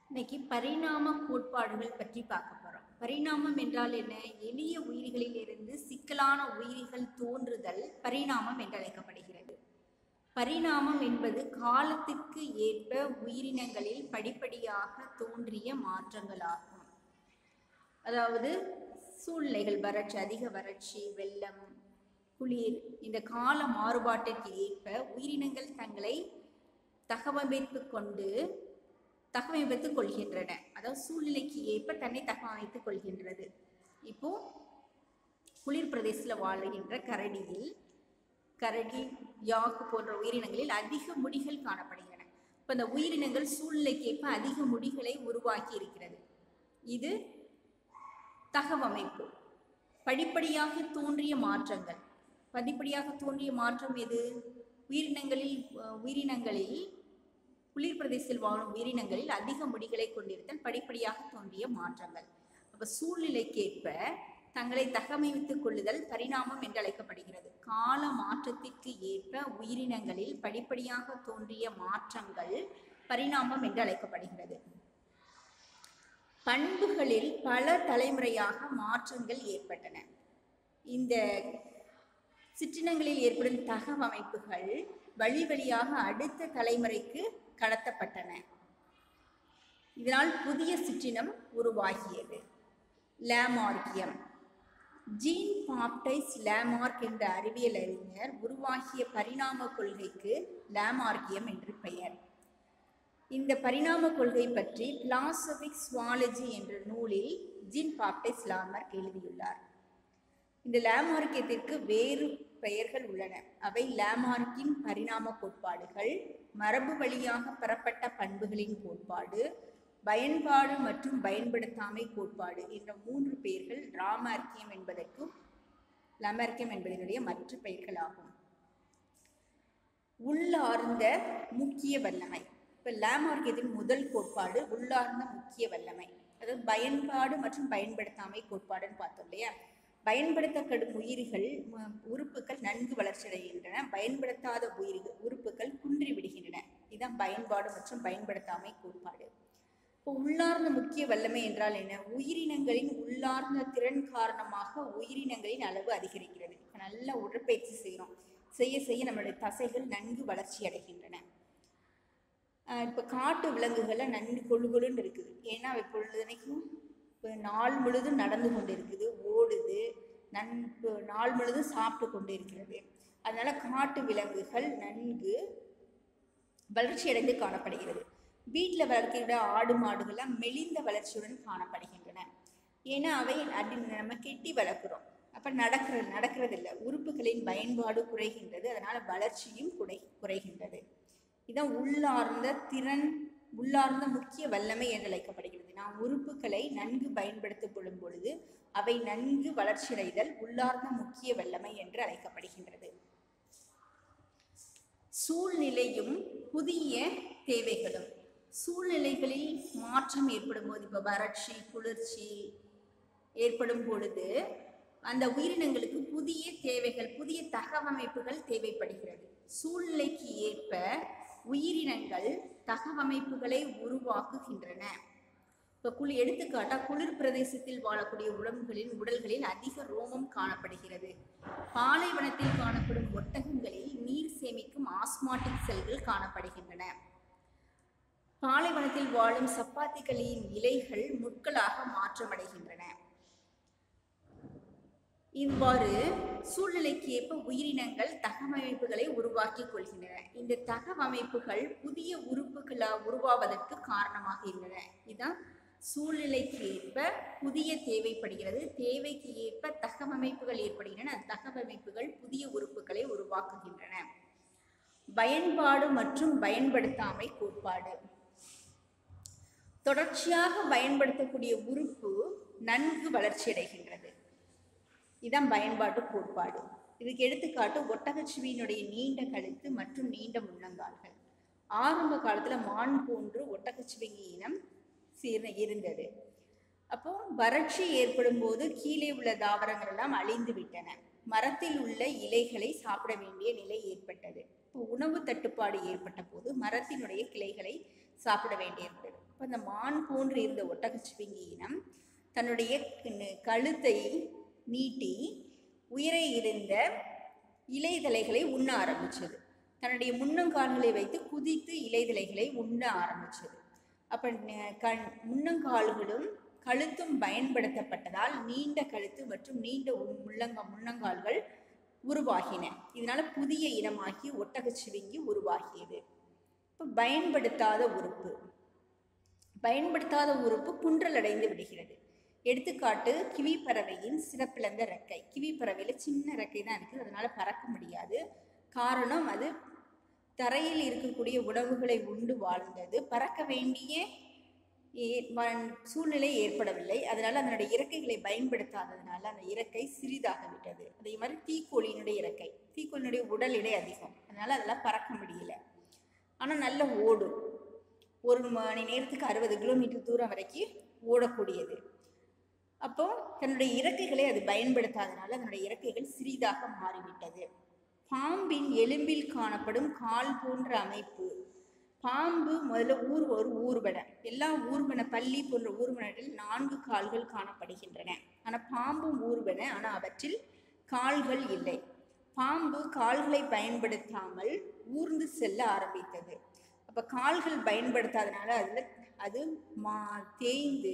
இன்னைக்கு பரிணாம கோட்பாடுகள் பற்றி பார்க்க போறோம் பரிணாமம் என்றால் என்ன எளிய உயிரிகளில் இருந்து சிக்கலான உயிரிகள் தோன்றுதல் பரிணாமம் என்று அழைக்கப்படுகிறது பரிணாமம் என்பது காலத்திற்கு ஏற்ப உயிரினங்களில் படிப்படியாக தோன்றிய மாற்றங்களாகும் அதாவது சூழ்நிலைகள் வறட்சி அதிக வறட்சி வெள்ளம் குளிர் இந்த கால மாறுபாட்டிற்கு ஏற்ப உயிரினங்கள் தங்களை தகவமைத்துக் கொண்டு தகவமைத்துக் கொள்கின்றன அதாவது சூழ்நிலைக்கு ஏற்ப தன்னை தகவமைத்துக் கொள்கின்றது இப்போ குளிர் பிரதேசத்தில் வாழ்கின்ற கரடியில் கரடி யாக்கு போன்ற உயிரினங்களில் அதிக முடிகள் காணப்படுகின்றன இப்போ இந்த உயிரினங்கள் சூழ்நிலைக்கேற்ப அதிக முடிகளை உருவாக்கி இருக்கிறது இது தகவமைப்பு படிப்படியாக தோன்றிய மாற்றங்கள் படிப்படியாக தோன்றிய மாற்றம் எது உயிரினங்களில் அஹ், உயிரினங்களில் குளிர் பிரதேசத்தில் வாழும் உயிரினங்களில் அதிக முடிகளை கொண்டிருத்தல் படிப்படியாக தோன்றிய மாற்றங்கள் அப்ப சூழ்நிலைக்கேற்ப தங்களை தகவமைத்துக் கொள்ளுதல் பரிணாமம் என்று அழைக்கப்படுகிறது கால மாற்றத்திற்கு ஏற்ப உயிரினங்களில் படிப்படியாக தோன்றிய மாற்றங்கள் பரிணாமம் என்று அழைக்கப்படுகிறது பண்புகளில் பல தலைமுறையாக மாற்றங்கள் ஏற்பட்டன இந்த சிற்றினங்களில் ஏற்படும் தகவமைப்புகள் வழி வழியாக அடுத்த தலைமுறைக்கு கடத்தப்பட்டன இதனால் புதிய சிற்றினம் உருவாகியது லேமார்கியம் ஜீன் பாப்டைஸ் லேமார்க் என்ற அறிவியல் அறிஞர் உருவாக்கிய பரிணாம கொள்கைக்கு லேமார்கியம் என்று பெயர் இந்த பரிணாம கொள்கை பற்றி பிலாசபிக் சுவாலஜி என்ற நூலில் ஜீன் பாப்டைஸ் லாமர்க் எழுதியுள்ளார் இந்த லேமார்க்கியத்திற்கு வேறு பெயர்கள் உள்ளன அவை லேமார்க்கின் பரிணாம கோட்பாடுகள் மரபு வழியாக பெறப்பட்ட பண்புகளின் கோட்பாடு பயன்பாடு மற்றும் பயன்படுத்தாமை கோட்பாடு என்ற மூன்று பெயர்கள் ராமார்க்கியம் என்பதற்கும் லமார்க்கியம் என்பதனுடைய மற்ற பெயர்களாகும் உள்ளார்ந்த முக்கிய வல்லமை இப்போ லேமார்க்கியத்தின் முதல் கோட்பாடு உள்ளார்ந்த முக்கிய வல்லமை அதாவது பயன்பாடு மற்றும் பயன்படுத்தாமை கோட்பாடுன்னு பார்த்தோம் இல்லையா பயன்படுத்தப்படும் உயிர்கள் ம- உறுப்புகள் நன்கு வளர்ச்சியடைகின்றன பயன்படுத்தாத உயிர்கள் உறுப்புகள் குன்றி விடுகின்றன இதுதான் பயன்பாடு மற்றும் பயன்படுத்தாமை கோட்பாடு இப்போ உள்ளார்ந்த முக்கிய வல்லமை என்றால் என்ன உயிரினங்களின் உள்ளார்ந்த திறன் காரணமாக உயிரினங்களின் அளவு அதிகரிக்கிறது இப்போ நல்ல உடற்பயிற்சி செய்கிறோம் செய்ய செய்ய நம்மளுடைய தசைகள் நன்கு வளர்ச்சி அடைகின்றன ஆஹ் இப்போ காட்டு விலங்குகள்லாம் நன்கு கொழு கொழுன்னு இருக்குது ஏன்னா அவை பொழுதுனைக்கும் இப்போ நாள் முழுதும் நடந்து கொண்டு இருக்குது ஓடுது நன் இப்போ நாள் முழுதும் சாப்பிட்டு கொண்டு இருக்கிறது அதனால காட்டு விலங்குகள் நன்கு வளர்ச்சியடைந்து காணப்படுகிறது வீட்டில் வளர்க்கிற ஆடு மாடுகள்லாம் மெலிந்த வளர்ச்சியுடன் காணப்படுகின்றன ஏன்னா அவை அடி நம்ம கெட்டி வளர்க்குறோம் அப்போ நடக்கிறது நடக்கிறதில்ல உறுப்புகளின் பயன்பாடு குறைகின்றது அதனால வளர்ச்சியும் குறை குறைகின்றது இதான் உள்ளார்ந்த திறன் உள்ளார்ந்த முக்கிய வல்லமை என்று அழைக்கப்படுகிறது நாம் உறுப்புகளை நன்கு பயன்படுத்திக் கொள்ளும் பொழுது அவை நன்கு வளர்ச்சியடைதல் உள்ளார்ந்த முக்கிய வல்லமை என்று அழைக்கப்படுகின்றது சூழ்நிலையும் புதிய தேவைகளும் சூழ்நிலைகளில் மாற்றம் ஏற்படும் போது இப்போ வறட்சி குளிர்ச்சி ஏற்படும் பொழுது அந்த உயிரினங்களுக்கு புதிய தேவைகள் புதிய தகவமைப்புகள் தேவைப்படுகிறது சூழ்நிலைக்கு ஏற்ப உயிரினங்கள் தகவமைப்புகளை உருவாக்குகின்றன இப்போ குளி எடுத்துக்காட்டா குளிர் பிரதேசத்தில் வாழக்கூடிய உடம்புகளின் உடல்களில் அதிக ரோமம் காணப்படுகிறது பாலைவனத்தில் காணப்படும் ஒட்டகங்களில் நீர் சேமிக்கும் ஆஸ்மாட்டிக் செல்கள் காணப்படுகின்றன பாலைவனத்தில் வாழும் சப்பாத்திகளின் இலைகள் முட்களாக மாற்றமடைகின்றன இவ்வாறு சூழ்நிலைக்கு ஏற்ப உயிரினங்கள் தகவமைப்புகளை உருவாக்கிக் கொள்கின்றன இந்த தகவமைப்புகள் புதிய உறுப்புகளா உருவாவதற்கு காரணமாக இருந்தன இதுதான் சூழ்நிலைக்கு ஏற்ப புதிய தேவைப்படுகிறது தேவைக்கு ஏற்ப தகவமைப்புகள் ஏற்படுகின்றன அந்த தகவமைப்புகள் புதிய உறுப்புகளை உருவாக்குகின்றன பயன்பாடு மற்றும் பயன்படுத்தாமை கோட்பாடு தொடர்ச்சியாக பயன்படுத்தக்கூடிய உறுப்பு நன்கு வளர்ச்சியடைகின்றது இதான் பயன்பாட்டு கோட்பாடு இதுக்கு எடுத்துக்காட்டு ஒட்டகச்சிவியினுடைய நீண்ட கழுத்து மற்றும் நீண்ட முன்னங்கால்கள் ஆரம்ப காலத்துல மான் போன்று ஒட்டகச்சிவிங்கி இனம் சீர்ன இருந்தது அப்போ வறட்சி ஏற்படும் போது கீழே உள்ள தாவரங்கள் எல்லாம் அழிந்து விட்டன மரத்தில் உள்ள இலைகளை சாப்பிட வேண்டிய நிலை ஏற்பட்டது இப்போ உணவு தட்டுப்பாடு ஏற்பட்ட போது மரத்தினுடைய கிளைகளை சாப்பிட வேண்டியிருந்தது அப்போ அந்த மான் போன்று இருந்த ஒட்டகச்சிவிங்கி இனம் தன்னுடைய க- கழுத்தை நீட்டி உயரே இருந்த இலைதலைகளை உண்ண ஆரம்பிச்சது தன்னுடைய முன்னங்கால்களை வைத்து குதித்து இலைதலைகளை உண்ண ஆரம்பிச்சது அப்ப ந- கண் முன்னங்கால்களும் கழுத்தும் பயன்படுத்தப்பட்டதால் நீண்ட கழுத்து மற்றும் நீண்ட உ- முள்ளங்க முன்னங்கால்கள் உருவாகின இதனால புதிய இனமாகி ஒட்டகச்சிவிங்கி உருவாகியது இப்போ பயன்படுத்தாத உறுப்பு பயன்படுத்தாத உறுப்பு குன்றலடைந்து விடுகிறது எடுத்துக்காட்டு கிவி பறவையின் சிறப்பிழந்த ரெக்கை கிவி பறவையில சின்ன ரெக்கை தான் இருக்குது அதனால பறக்க முடியாது காரணம் அது தரையில் இருக்கக்கூடிய உணவுகளை உண்டு வாழ்ந்தது பறக்க வேண்டிய ஏ- வ- சூழ்நிலை ஏற்படவில்லை அதனால அதனுடைய இறக்கைகளை பயன்படுத்தாததுனால அந்த இறக்கை சிறிதாக விட்டது அதே மாதிரி தீக்கோழியினுடைய இறக்கை தீக்கோழியினுடைய உடல் எடை அதிகம் அதனால அதெல்லாம் பறக்க முடியல ஆனால் நல்ல ஓடும் ஒரு மணி நேரத்துக்கு அறுபது கிலோமீட்டர் தூரம் வரைக்கும் ஓடக்கூடியது அப்போ தன்னுடைய இறக்கைகளை அது பயன்படுத்தாதனால அதனுடைய இறக்கைகள் சிறிதாக மாறிவிட்டது பாம்பின் எலும்பில் காணப்படும் கால் போன்ற அமைப்பு பாம்பு முதல்ல ஊர் ஒரு ஊர்வன எல்லா ஊர்வன பள்ளி போன்ற ஊர்வனத்தில் நான்கு கால்கள் காணப்படுகின்றன ஆனால் பாம்பும் ஊர்வன ஆனால் அவற்றில் கால்கள் இல்லை பாம்பு கால்களை பயன்படுத்தாமல் ஊர்ந்து செல்ல ஆரம்பித்தது அப்போ கால்கள் பயன்படுத்தாதனால அதில் அது மா தேய்ந்து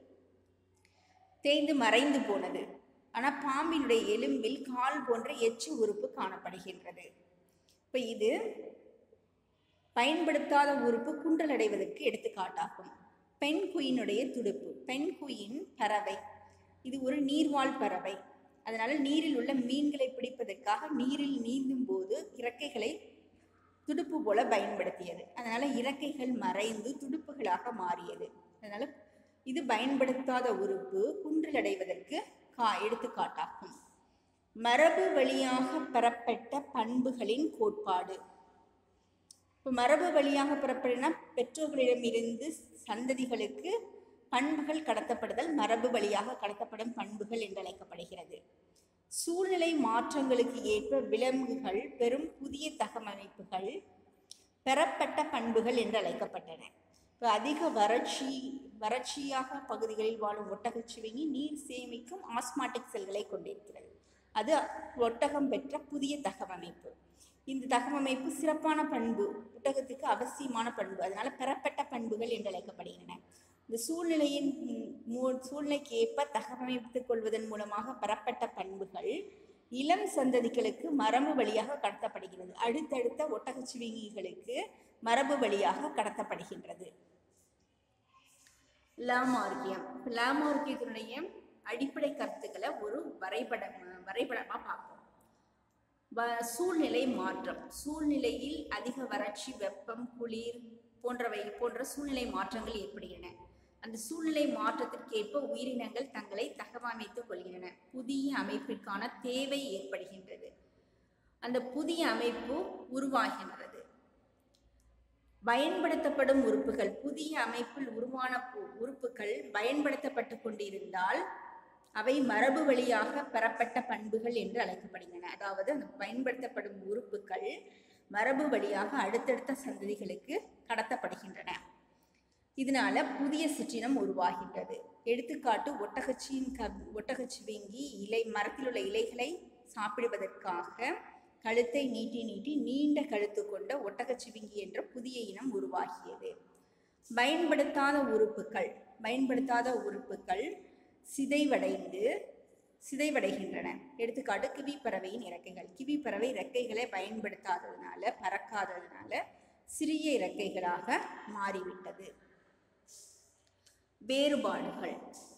தேய்ந்து மறைந்து போனது ஆனால் பாம்பினுடைய எலும்பில் கால் போன்ற எச்சு உறுப்பு காணப்படுகின்றது இப்போ இது பயன்படுத்தாத உறுப்பு குன்றலடைவதற்கு எடுத்துக்காட்டாகும் பெண் குயினுடைய துடுப்பு பெண் குயின் பறவை இது ஒரு நீர்வாழ் பறவை அதனால நீரில் உள்ள மீன்களை பிடிப்பதற்காக நீரில் நீந்தும் போது இறக்கைகளை துடுப்பு போல பயன்படுத்தியது அதனால இறக்கைகள் மறைந்து துடுப்புகளாக மாறியது அதனால இது பயன்படுத்தாத உறுப்பு குன்றலடைவதற்கு கா எடுத்துக்காட்டாகும் மரபு வழியாக பெறப்பட்ட பண்புகளின் கோட்பாடு இப்போ மரபு வழியாக பெறப்படுனா பெற்றோர்களிடமிருந்து சந்ததிகளுக்கு பண்புகள் கடத்தப்படுதல் மரபு வழியாக கடத்தப்படும் பண்புகள் என்று அழைக்கப்படுகிறது சூழ்நிலை மாற்றங்களுக்கு ஏற்ப விலங்குகள் பெரும் புதிய தகவமைப்புகள் பெறப்பட்ட பண்புகள் என்று அழைக்கப்பட்டன இப்போ அதிக வறட்சி வறட்சியாக பகுதிகளில் வாழும் ஒட்டகச்சிவிங்கி நீர் சேமிக்கும் ஆஸ்மாட்டிக் செல்களை கொண்டிருக்கிறது அது ஒட்டகம் பெற்ற புதிய தகவமைப்பு இந்த தகவமைப்பு சிறப்பான பண்பு ஒட்டகத்துக்கு அவசியமான பண்பு அதனால பெறப்பட்ட பண்புகள் என்று அழைக்கப்படுகின்றன இந்த சூழ்நிலையின் ம், மூ- சூழ்நிலைக்கு ஏற்ப தகவமைத்துக் கொள்வதன் மூலமாக பெறப்பட்ட பண்புகள் இளம் சந்ததிகளுக்கு மரபு வழியாக கடத்தப்படுகிறது அடுத்தடுத்த ஒட்டகச்சிவிங்கிகளுக்கு மரபு வழியாக கடத்தப்படுகின்றது லாமார்க்கியம் லாமார்க்கியத்தினுடைய அடிப்படை கருத்துக்களை ஒரு வரைபடம் வரைபடமாக பார்ப்போம் வ- சூழ்நிலை மாற்றம் சூழ்நிலையில் அதிக வறட்சி வெப்பம் குளிர் போன்றவை போன்ற சூழ்நிலை மாற்றங்கள் ஏற்படுகின்றன அந்த சூழ்நிலை மாற்றத்திற்கேற்ப உயிரினங்கள் தங்களை தகவமைத்துக் கொள்கின்றன புதிய அமைப்பிற்கான தேவை ஏற்படுகின்றது அந்த புதிய அமைப்பு உருவாகின்றது பயன்படுத்தப்படும் உறுப்புகள் புதிய அமைப்பில் உருவான பு- உறுப்புகள் பயன்படுத்தப்பட்டு கொண்டிருந்தால் அவை மரபு வழியாக பெறப்பட்ட பண்புகள் என்று அழைக்கப்படுகின்றன அதாவது அந்த பயன்படுத்தப்படும் உறுப்புகள் மரபு வழியாக அடுத்தடுத்த சந்ததிகளுக்கு கடத்தப்படுகின்றன இதனால புதிய சிற்றினம் உருவாகின்றது எடுத்துக்காட்டு ஒட்டகச்சியின் க ஒட்டகச்சிவிங்கி இலை மரத்தில் உள்ள இலைகளை சாப்பிடுவதற்காக கழுத்தை நீட்டி நீட்டி நீண்ட கழுத்து கொண்ட ஒட்டகச்சிவிங்கி என்ற புதிய இனம் உருவாகியது பயன்படுத்தாத உறுப்புகள் பயன்படுத்தாத உறுப்புகள் சிதைவடைந்து சிதைவடைகின்றன எடுத்துக்காட்டு கிவி பறவையின் இறக்கைகள் கிவி பறவை இறக்கைகளை பயன்படுத்தாததுனால பறக்காததுனால சிறிய இறக்கைகளாக மாறிவிட்டது வேறுபாடுகள்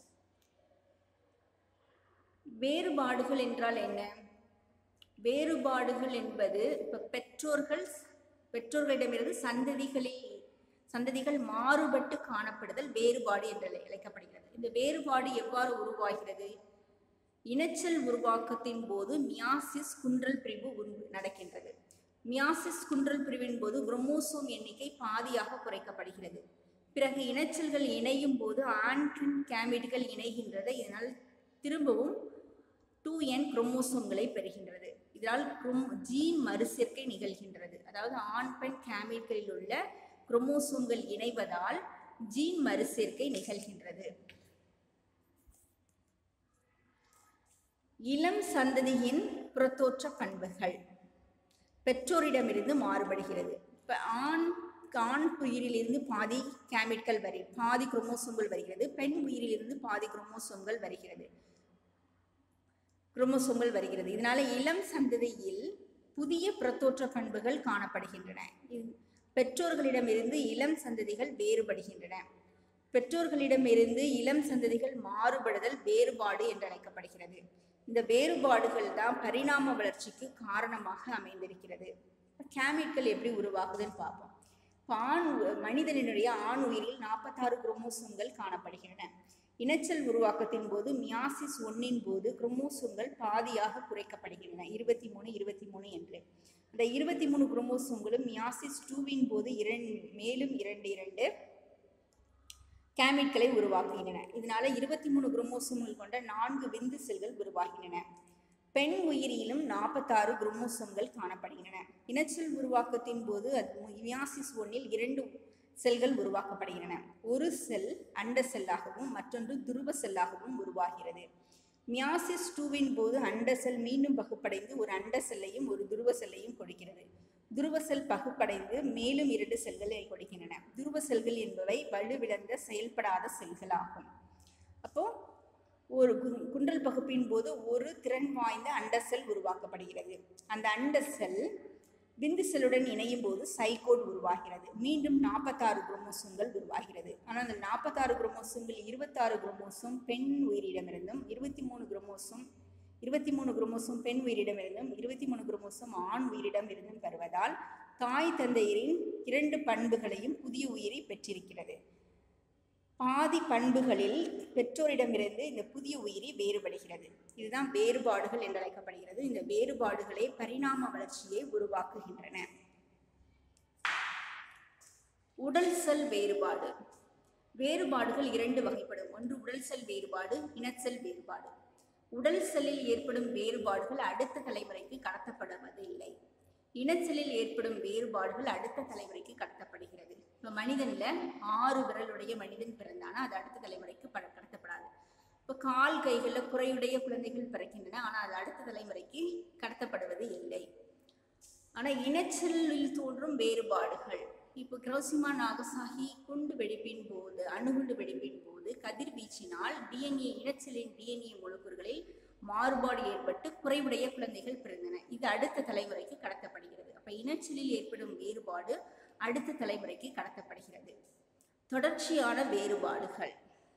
வேறுபாடுகள் என்றால் என்ன வேறுபாடுகள் என்பது இப்போ பெற்றோர்கள் பெற்றோர்களிடமிருந்து சந்ததிகளில் சந்ததிகள் மாறுபட்டு காணப்படுதல் வேறுபாடு என்று அழை- அழைக்கப்படுகிறது இந்த வேறுபாடு எவ்வாறு உருவாகிறது இனச்சல் உருவாக்கத்தின் போது மியாசிஸ் குன்றல் பிரிவு உரு- நடக்கின்றது மியாசிஸ் குன்றல் பிரிவின் போது குரோமோசோம் எண்ணிக்கை பாதியாக குறைக்கப்படுகிறது பிறகு இனச்சல்கள் இணையும் போது ஆண் பெண் கேமிட்கள் இணைகின்றது இதனால் திரும்பவும் டூ என் குரோமோசோம்களை பெறுகின்றது இதனால் குரோம் ஜீன் மறுசேர்க்கை நிகழ்கின்றது அதாவது ஆண் பெண் கேமிட்களில் உள்ள குரோமோசோம்கள் இணைவதால் ஜீன் மறுசேர்க்கை நிகழ்கின்றது இளம் சந்ததியின் புறத்தோற்ற பண்புகள் பெற்றோரிடமிருந்து மாறுபடுகிறது இப்போ ஆண் ஆண் உயிரிலிருந்து பாதி கேமிட்கள் வரி பாதி குரோமோசோம்கள் வருகிறது பெண் உயிரிலிருந்து பாதி குரோமோசோம்கள் வருகிறது குரோமோசோம்கள் வருகிறது இதனால இளம் சந்ததியில் புதிய புறத்தோற்ற பண்புகள் காணப்படுகின்றன இது- பெற்றோர்களிடமிருந்து இளம் சந்ததிகள் வேறுபடுகின்றன பெற்றோர்களிடமிருந்து இளம் சந்ததிகள் மாறுபடுதல் வேறுபாடு என்று அழைக்கப்படுகிறது இந்த வேறுபாடுகள் தான் பரிணாம வளர்ச்சிக்கு காரணமாக அமைந்திருக்கிறது கேமிட்கள் எப்படி உருவாகுதுன்னு பார்ப்போம் இப்போ ஆண் உ- மனிதனினுடைய ஆண் உயிரில் நாற்பத்தாறு குரோமோசோம்கள் காணப்படுகின்றன இனச்சல் உருவாக்கத்தின் போது மியாசிஸ் ஒன்னின் போது குரோமோசோம்கள் பாதியாக குறைக்கப்படுகின்றன இருபத்தி மூணு இருபத்தி மூணு என்று இந்த இருபத்தி மூணு குரோமோசோம்களும் மியாசிஸ் டூவின் போது இரண்டு மேலும் இரண்டு இரண்டு கேமிட்களை உருவாக்குகின்றன இதனால இருபத்தி மூணு குரோமோசோம்கள் கொண்ட நான்கு விந்து செல்கள் உருவாகின்றன பெண் உயிரியிலும் நாற்பத்தாறு குரோமோசோம்கள் காணப்படுகின்றன இனச்செல் உருவாக்கத்தின் போது அது மியாசிஸ் ஒன்னில் இரண்டு செல்கள் உருவாக்கப்படுகின்றன ஒரு செல் அண்ட செல்லாகவும் மற்றொன்று துருவ செல்லாகவும் உருவாகிறது மியாசிஸ் டூவின் போது அண்ட செல் மீண்டும் பகுப்படைந்து ஒரு அண்ட செல்லையும் ஒரு துருவ செல்லையும் கொடுக்கிறது துருவ செல் பகுப்படைந்து மேலும் இரண்டு செல்களை கொடுக்கின்றன துருவ செல்கள் என்பவை வலுவிழந்த செயல்படாத செல்களாகும் அப்போ ஒரு கு- குண்டல் பகுப்பின் போது ஒரு திறன் வாய்ந்த அண்ட செல் உருவாக்கப்படுகிறது அந்த அண்ட செல் விந்து செல்லுடன் இணையும் போது சைகோட் உருவாகிறது மீண்டும் நாற்பத்தாறு குரோமோசோம்கள் உருவாகிறது ஆனால் அந்த நாற்பத்தாறு குரோமோசோம்கள் இருபத்தாறு குரோமோசோம் பெண் உயிரிடமிருந்தும் இருபத்தி மூணு குரோமோசோம் இருபத்தி மூணு குரோமோசோம் பெண் உயிரிடமிருந்தும் இருபத்தி மூணு குரோமோசோம் ஆண் உயிரிடமிருந்தும் பெறுவதால் தாய் தந்தையரின் இரண்டு பண்புகளையும் புதிய உயிரி பெற்றிருக்கிறது பாதி பண்புகளில் பெற்றோரிடமிருந்து இந்த புதிய உயிரி வேறுபடுகிறது இதுதான் வேறுபாடுகள் என்று அழைக்கப்படுகிறது இந்த வேறுபாடுகளே பரிணாம வளர்ச்சியை உருவாக்குகின்றன உடல் செல் வேறுபாடு வேறுபாடுகள் இரண்டு வகைப்படும் ஒன்று உடல் செல் வேறுபாடு இனச்செல் வேறுபாடு உடல் செல்லில் ஏற்படும் வேறுபாடுகள் அடுத்த தலைமுறைக்கு கடத்தப்படுவது இல்லை இனச்செல்லில் ஏற்படும் வேறுபாடுகள் அடுத்த தலைமுறைக்கு கடத்தப்படுகிறது இப்போ மனிதன்ல ஆறு விரலுடைய மனிதன் பிறந்தானா அது அடுத்த தலைமுறைக்கு பட கடத்தப்படாது இப்போ கால் கைகளில் குறையுடைய குழந்தைகள் பிறக்கின்றன ஆனால் அது அடுத்த தலைமுறைக்கு கடத்தப்படுவது இல்லை ஆனால் இனச்செல்லில் தோன்றும் வேறுபாடுகள் இப்போ கிரோசிமா நாகசாகி குண்டு வெடிப்பின் போது அணுகுண்டு வெடிப்பின் போது கதிர்வீச்சினால் டிஎன்ஏ இனச்செல்லின் டிஎன்ஏ மூலக்கூறுகளில் மாறுபாடு ஏற்பட்டு குறைவுடைய குழந்தைகள் பிறந்தன இது அடுத்த தலைமுறைக்கு கடத்தப்படுகிறது அப்ப இனச்செல்லில் ஏற்படும் வேறுபாடு அடுத்த தலைமுறைக்கு கடத்தப்படுகிறது தொடர்ச்சியான வேறுபாடுகள்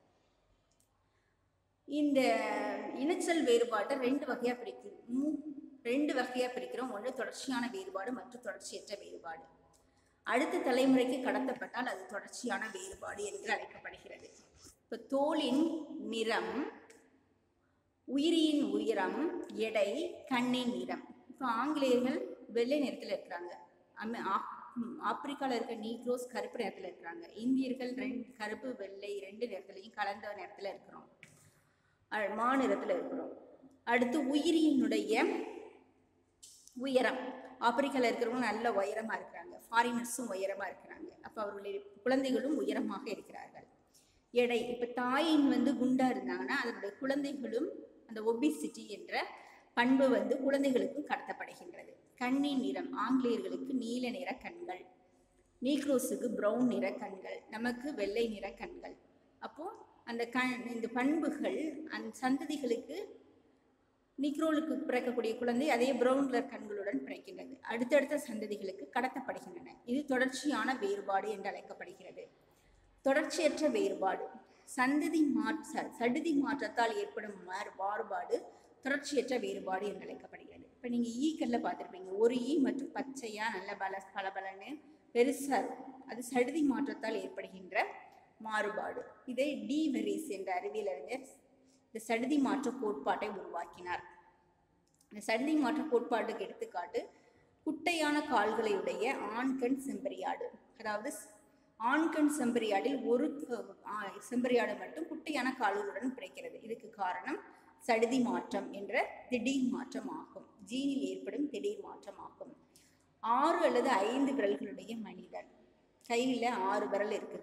இந்த இனச்சல் வேறுபாட்டை ரெண்டு வகையா பிரிக்கிறோம் மூ- ரெண்டு வகையா பிரிக்கிறோம் ஒன்று தொடர்ச்சியான வேறுபாடு மற்றும் தொடர்ச்சியற்ற வேறுபாடு அடுத்த தலைமுறைக்கு கடத்தப்பட்டால் அது தொடர்ச்சியான வேறுபாடு என்று அழைக்கப்படுகிறது இப்போ தோலின் நிறம் உயிரியின் உயரம் எடை கண்ணின் நிறம் இப்போ ஆங்கிலேயர்கள் வெள்ளை நிறத்தில் இருக்கிறாங்க அமெ ஆப்- ம், ஆப்பிரிக்கால இருக்க நீக்ரோஸ் கருப்பு நிறத்தில் இருக்கிறாங்க இந்தியர்கள் ரெண்டு கருப்பு வெள்ளை ரெண்டு நிறத்துலையும் கலந்த நிறத்தில் இருக்கிறோம் அஹ் மாநிறத்தில் இருக்கிறோம் அடுத்து உயிரியினுடைய உயரம் ஆப்பிரிக்கால இருக்கிறவங்க நல்ல உயரமா இருக்கிறாங்க ஃபாரினர்ஸும் உயரமா இருக்கிறாங்க அப்போ அவர்களுடைய குழந்தைகளும் உயரமாக இருக்கிறார்கள் எடை இப்போ தாயின் வந்து குண்டா இருந்தாங்கன்னா அதனுடைய குழந்தைகளும் அந்த ஒபிசிட்டி என்ற பண்பு வந்து குழந்தைகளுக்கும் கடத்தப்படுகின்றது கண்ணின் நிறம் ஆங்கிலேயர்களுக்கு நீல நிற கண்கள் நீக்ரோஸுக்கு பிரவுன் நிற கண்கள் நமக்கு வெள்ளை நிற கண்கள் அப்போ அந்த கண் இந்த பண்புகள் அந்த சந்ததிகளுக்கு நிக்ரோலுக்கு பிறக்கக்கூடிய குழந்தை அதே பிரவுன் கலர் கண்களுடன் பிறக்கின்றது அடுத்தடுத்த சந்ததிகளுக்கு கடத்தப்படுகின்றன இது தொடர்ச்சியான வேறுபாடு என்று அழைக்கப்படுகிறது தொடர்ச்சியற்ற வேறுபாடு சந்ததி மாற்ற சடுதி மாற்றத்தால் ஏற்படும் மாறு- மாறுபாடு தொடர்ச்சியற்ற வேறுபாடு என்று அழைக்கப்படுகிறது இப்போ நீங்கள் ஈக்கல்ல பார்த்துருப்பீங்க ஒரு ஈ மற்றும் பச்சையா நல்ல பல பளபளன்னு பெருசா இருக்கும் அது சடுதி மாற்றத்தால் ஏற்படுகின்ற மாறுபாடு இதை டி வெரிஸ் என்ற அறிவியல் அறிஞர் இந்த சடுதி மாற்ற கோட்பாட்டை உருவாக்கினார் இந்த சடுதி மாற்ற கோட்பாட்டுக்கு எடுத்துக்காட்டு குட்டையான கால்களை உடைய ஆண்கண் செம்பரியாடு அதாவது ஸ்- ஆண்கண் செம்பரியாடில் ஒரு க- ஆ- செம்பரியாடு மட்டும் குட்டையான கால்களுடன் பிறக்கிறது இதுக்கு காரணம் சடுதி மாற்றம் என்ற திடீர் மாற்றம் ஆகும் ஜீனில் ஏற்படும் திடீர் மாற்றம் ஆகும் ஆறு அல்லது ஐந்து விரல்களுடைய மனிதன் கையில் ஆறு விரல் இருக்குது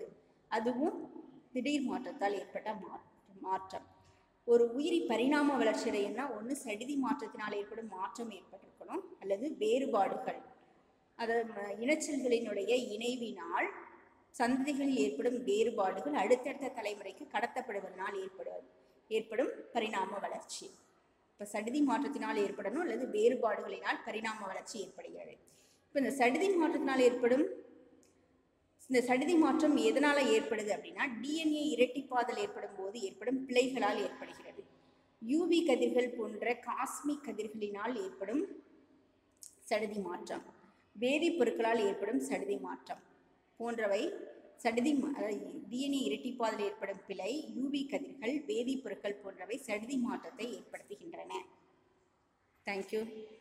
அதுவும் திடீர் மாற்றத்தால் ஏற்பட்ட மா மாற்றம் ஒரு உயிரி பரிணாம வளர்ச்சி அடையணும்னா ஒன்று சடிதி மாற்றத்தினால் ஏற்படும் மாற்றம் ஏற்பட்டிருக்கணும் அல்லது வேறுபாடுகள் அதாவது இனச்சல்களினுடைய இணைவினால் சந்ததிகளில் ஏற்படும் வேறுபாடுகள் அடுத்தடுத்த தலைமுறைக்கு கடத்தப்படுவதனால் ஏற்படுவது ஏற்படும் பரிணாம வளர்ச்சி இப்போ சடிதி மாற்றத்தினால் ஏற்படணும் அல்லது வேறுபாடுகளினால் பரிணாம வளர்ச்சி ஏற்படுகிறது இப்போ இந்த சடிதி மாற்றத்தினால் ஏற்படும் இந்த சடிதி மாற்றம் எதனால ஏற்படுது அப்படின்னா டிஎன்ஏ இரட்டிப்பாதல் ஏற்படும் போது ஏற்படும் பிழைகளால் ஏற்படுகிறது யூவி கதிர்கள் போன்ற காஸ்மிக் கதிர்களினால் ஏற்படும் சடிதி மாற்றம் வேதிப்பொருட்களால் ஏற்படும் சடிதி மாற்றம் போன்றவை சடிதி டிஎன்ஏ இரட்டிப்பாதல் ஏற்படும் பிழை யூவி கதிர்கள் வேதிப்பொருட்கள் போன்றவை சடிதி மாற்றத்தை ஏற்படுத்துகின்றன தேங்க்யூ